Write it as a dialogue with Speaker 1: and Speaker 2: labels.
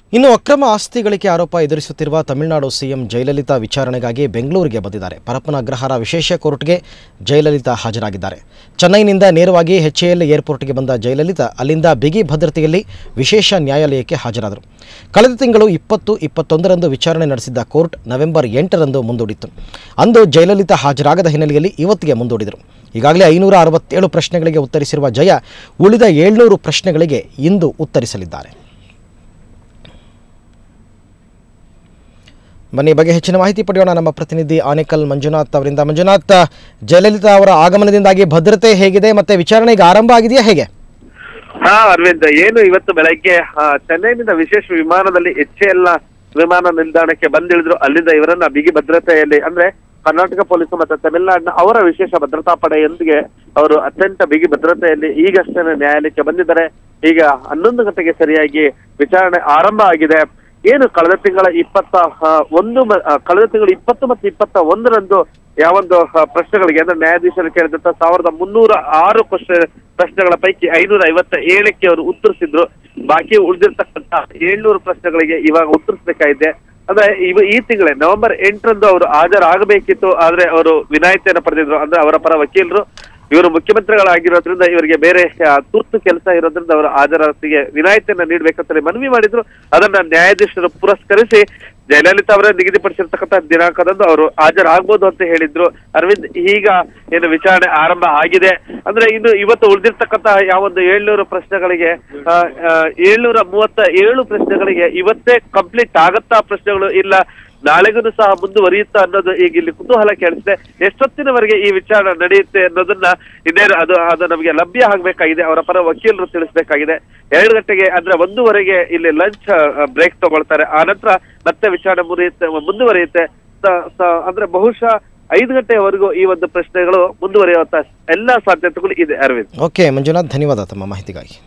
Speaker 1: ಇನ್ನು ಅಕ್ರಮ ಆಸ್ತಿ ಗಳಿಕೆ ಆರೋಪ ಎದುರಿಸುತ್ತಿರುವ ತಮಿಳುನಾಡು ಸಿಎಂ ಜಯಲಲಿತಾ ವಿಚಾರಣೆಗಾಗಿ ಬೆಂಗಳೂರಿಗೆ ಬಂದಿದ್ದಾರೆ ಪರಪ್ಪನ ಅಗ್ರಹಾರ ವಿಶೇಷ ಕೋರ್ಟ್ಗೆ ಜಯಲಲಿತಾ ಹಾಜರಾಗಿದ್ದಾರೆ ಚೆನ್ನೈನಿಂದ ನೇರವಾಗಿ ಎಚ್ಎಎಲ್ ಏರ್ಪೋರ್ಟ್ಗೆ ಬಂದ ಜಯಲಲಿತಾ ಅಲ್ಲಿಂದ ಬಿಗಿ ಭದ್ರತೆಯಲ್ಲಿ ವಿಶೇಷ ನ್ಯಾಯಾಲಯಕ್ಕೆ ಹಾಜರಾದರು ಕಳೆದ ತಿಂಗಳು ಇಪ್ಪತ್ತು ಇಪ್ಪತ್ತೊಂದರಂದು ವಿಚಾರಣೆ ನಡೆಸಿದ್ದ ಕೋರ್ಟ್ ನವೆಂಬರ್ ಎಂಟರಂದು ಮುಂದೂಡಿತ್ತು ಅಂದು ಜಯಲಲಿತಾ ಹಾಜರಾಗದ ಹಿನ್ನೆಲೆಯಲ್ಲಿ ಇವತ್ತಿಗೆ ಮುಂದೂಡಿದರು ಈಗಾಗಲೇ ಐನೂರ ಅರವತ್ತೇಳು ಪ್ರಶ್ನೆಗಳಿಗೆ ಉತ್ತರಿಸಿರುವ ಜಯ ಉಳಿದ ಏಳ್ನೂರು ಪ್ರಶ್ನೆಗಳಿಗೆ ಇಂದು ಉತ್ತರಿಸಲಿದ್ದಾರೆ ಬನ್ನಿ ಈ ಬಗ್ಗೆ ಹೆಚ್ಚಿನ ಮಾಹಿತಿ ಪಡೆಯೋಣ ನಮ್ಮ ಪ್ರತಿನಿಧಿ ಆನೇಕಲ್ ಮಂಜುನಾಥ್ ಅವರಿಂದ ಮಂಜುನಾಥ್ ಜಯಲಲಿತಾ ಅವರ ಆಗಮನದಿಂದಾಗಿ ಭದ್ರತೆ ಹೇಗಿದೆ ಮತ್ತೆ ವಿಚಾರಣೆ ಈಗ ಆರಂಭ ಆಗಿದೆಯಾ ಹೇಗೆ
Speaker 2: ಹಾ ಅರವಿಂದ್ ಏನು ಇವತ್ತು ಬೆಳಗ್ಗೆ ಆ, ಚೆನ್ನೈನಿಂದ ವಿಶೇಷ ವಿಮಾನದಲ್ಲಿ ಎಚ್ ಎಲ್ ವಿಮಾನ ನಿಲ್ದಾಣಕ್ಕೆ ಬಂದಿಳಿದ್ರು ಅಲ್ಲಿಂದ ಇವರನ್ನ ಬಿಗಿ ಭದ್ರತೆಯಲ್ಲಿ ಅಂದ್ರೆ ಕರ್ನಾಟಕ ಪೊಲೀಸ್ ಮತ್ತೆ ತಮಿಳುನಾಡಿನ ಅವರ ವಿಶೇಷ ಭದ್ರತಾ ಪಡೆಯೊಂದಿಗೆ ಅವರು ಅತ್ಯಂತ ಬಿಗಿ ಭದ್ರತೆಯಲ್ಲಿ ಈಗಷ್ಟೇ ನ್ಯಾಯಾಲಯಕ್ಕೆ ಬಂದಿದ್ದಾರೆ ಈಗ ಹನ್ನೊಂದು ಗಂಟೆಗೆ ಸರಿಯಾಗಿ ವಿಚಾರಣೆ ಆರಂಭ ಆಗಿದೆ ಏನು ಕಳೆದ ತಿಂಗಳ ಇಪ್ಪತ್ತ ಆ, ಒಂದು ಮ- ಆ, ಕಳೆದ ತಿಂಗಳು ಇಪ್ಪತ್ತು ಮತ್ತು ಇಪ್ಪತ್ತ ಒಂದರಂದು ಯಾವೊಂದು ಆ, ಪ್ರಶ್ನೆಗಳಿಗೆ ಅಂದ್ರೆ ನ್ಯಾಯಾಧೀಶರು ಕೇಳಿದಂತ ಸಾವಿರದ ಮುನ್ನೂರ ಆರು ಪ್ರಶ್ನೆ ಪ್ರಶ್ನೆಗಳ ಪೈಕಿ ಐನೂರ ಐವತ್ತ ಏಳಕ್ಕೆ ಅವರು ಉತ್ತರಿಸಿದ್ರು ಬಾಕಿ ಉಳಿದಿರ್ತಕ್ಕಂಥ ಏಳ್ನೂರು ಪ್ರಶ್ನೆಗಳಿಗೆ ಇವಾಗ ಉತ್ತರಿಸಬೇಕಾಗಿದೆ ಅಂದ್ರೆ ಇವ ಈ ತಿಂಗಳೇ ನವೆಂಬರ್ ಎಂಟರಂದು ಅವರು ಹಾಜರಾಗಬೇಕಿತ್ತು ಆದ್ರೆ ಅವರು ವಿನಾಯಿತಿಯನ್ನು ಪಡೆದಿದ್ರು ಅಂದ್ರೆ ಅವರ ಪರ ವಕೀಲರು ಇವರು ಮುಖ್ಯಮಂತ್ರಿಗಳಾಗಿರೋದ್ರಿಂದ ಇವರಿಗೆ ಬೇರೆ ಆ, ತುರ್ತು ಕೆಲಸ ಇರೋದ್ರಿಂದ ಅವರ ಹಾಜರಾತಿಗೆ ವಿನಾಯಿತಿಯನ್ನ ನೀಡಬೇಕಂತ ಮನವಿ ಮಾಡಿದ್ರು ಅದನ್ನ ನ್ಯಾಯಾಧೀಶರು ಪುರಸ್ಕರಿಸಿ ಜಯಲಲಿತಾ ಅವರೇ ನಿಗದಿಪಡಿಸಿರ್ತಕ್ಕಂಥ ದಿನಾಂಕದಂದು ಅವರು ಹಾಜರಾಗ್ಬೋದು ಅಂತ ಹೇಳಿದ್ರು ಅರವಿಂದ್ ಈಗ ಏನು ವಿಚಾರಣೆ ಆರಂಭ ಆಗಿದೆ ಅಂದ್ರೆ ಇನ್ನು ಇವತ್ತು ಉಳಿದಿರ್ತಕ್ಕಂತಹ ಯಾವೊಂದು ಏಳ್ನೂರು ಪ್ರಶ್ನೆಗಳಿಗೆ ಆ, ಆ, ಏಳ್ನೂರ ಮೂವತ್ತ ಏಳು ಪ್ರಶ್ನೆಗಳಿಗೆ ಇವತ್ತೇ ಕಂಪ್ಲೀಟ್ ಆಗತ್ತಾ ಪ್ರಶ್ನೆಗಳು ಇಲ್ಲ ನಾಳೆಗೂ ಸಹ ಮುಂದುವರಿಯುತ್ತಾ ಅನ್ನೋದು ಈಗ ಇಲ್ಲಿ ಕುತೂಹಲ ಕೇಳಿಸಿದೆ ಎಷ್ಟೊತ್ತಿನವರೆಗೆ ಈ ವಿಚಾರಣೆ ನಡೆಯುತ್ತೆ ಅನ್ನೋದನ್ನ ಇನ್ನೇನು ಅದು ಅದು ನಮಗೆ ಲಭ್ಯ ಆಗ್ಬೇಕಾಗಿದೆ ಅವರ ಪರ ವಕೀಲರು ತಿಳಿಸ್ಬೇಕಾಗಿದೆ ಎರಡು ಗಂಟೆಗೆ ಅಂದ್ರೆ ಒಂದೂವರೆಗೆ ಇಲ್ಲಿ ಲಂಚ್ ಬ್ರೇಕ್ ತಗೊಳ್ತಾರೆ ಆ ನಂತರ ಮತ್ತೆ ವಿಚಾರಣೆ ಮುರಿಯುತ್ತೆ ಮುಂದುವರಿಯುತ್ತೆ ಸ- ಸ- ಅಂದ್ರೆ ಬಹುಶಃ ಐದು ಗಂಟೆಯವರೆಗೂ ಈ ಒಂದು ಪ್ರಶ್ನೆಗಳು ಮುಂದುವರಿಯುವಂತ ಎಲ್ಲಾ ಸಾಧ್ಯತೆಗಳು ಇದೆ ಅರವಿಂದ್
Speaker 1: ಓಕೆ ಮಂಜುನಾಥ್ ಧನ್ಯವಾದ ತಮ್ಮ ಮಾಹಿತಿಗಾಗಿ